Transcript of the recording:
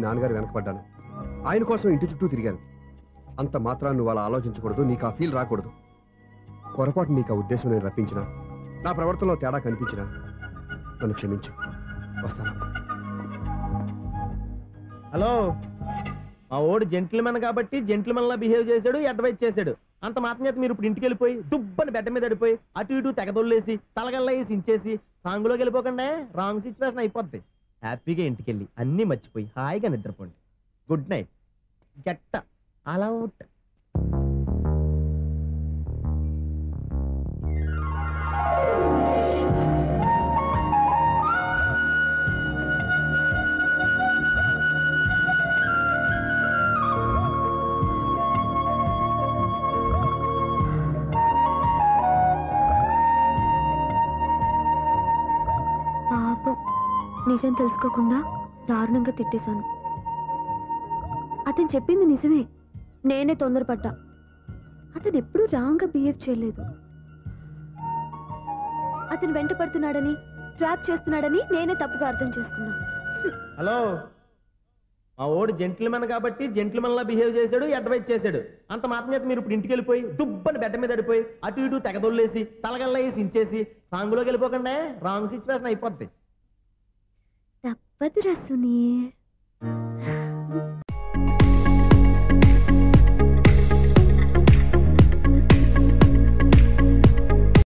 నాన్నగారు వెనకపడ్డాను ఆయన కోసం ఇంటి చుట్టూ తిరిగాను అంత మాత్రాన్ని నువ్వు అలా ఆలోచించకూడదు నీకు ఆ ఫీల్ రాకూడదు పొరపాటు నీకు ఆ ఉద్దేశం నేను రప్పించిన నా ప్రవర్తనలో తేడా కనిపించిన నన్ను క్షమించు వస్తాను హలో మా ఓడు జెంటిల్మెన్ కాబట్టి జెంటిల్మెన్ లా బిహేవ్ చేశాడు అడ్వైజ్ చేశాడు అంత మాత్రం చేత మీరు ఇప్పుడు ఇంటికి వెళ్ళిపోయి దుబ్బని బెడ్డ మీద పడిపోయి అటు ఇటు తెగదొల్లేసి తలగల్లా వేసి ఇంచేసి సాంగులోకి వెళ్ళిపోకుండా రాంగ్ సిచ్యువేషన్ అయిపోద్ది హ్యాపీగా ఇంటికి వెళ్ళి అన్నీ మర్చిపోయి హాయిగా నిద్రపోండి గుడ్ నైట్ జట్ట అలా అవుట్ పాపం నిజం తెలుసుకోకుండా దారుణంగా తిట్టేశాను అతను చెప్పింది నిజమే నేనే తొందరపడ్డా అతను ఎప్పుడూ రాంగ్గా బిహేవ్ చేయలేదు అతను వెంట పడుతున్నాడని ట్రాప్ చేస్తున్నాడని నేనే తప్పుగా అర్థం చేసుకున్నా హలో మా ఓడు జెంటిల్మెన్ కాబట్టి జెంటిల్మెన్ లా బిహేవ్ చేశాడు అడ్వైజ్ చేశాడు అంత మాత్రం చేత మీరు ఇప్పుడు ఇంటికి వెళ్ళిపోయి దుబ్బని బెడ్డ మీద పడిపోయి అటు ఇటు తెగదొల్లేసి తలగల్లా వేసి ఇంచేసి సాంగులోకి వెళ్ళిపోకుండా రాంగ్ సిచ్యువేషన్ అయిపోద్ది తప్పదురా సునీల్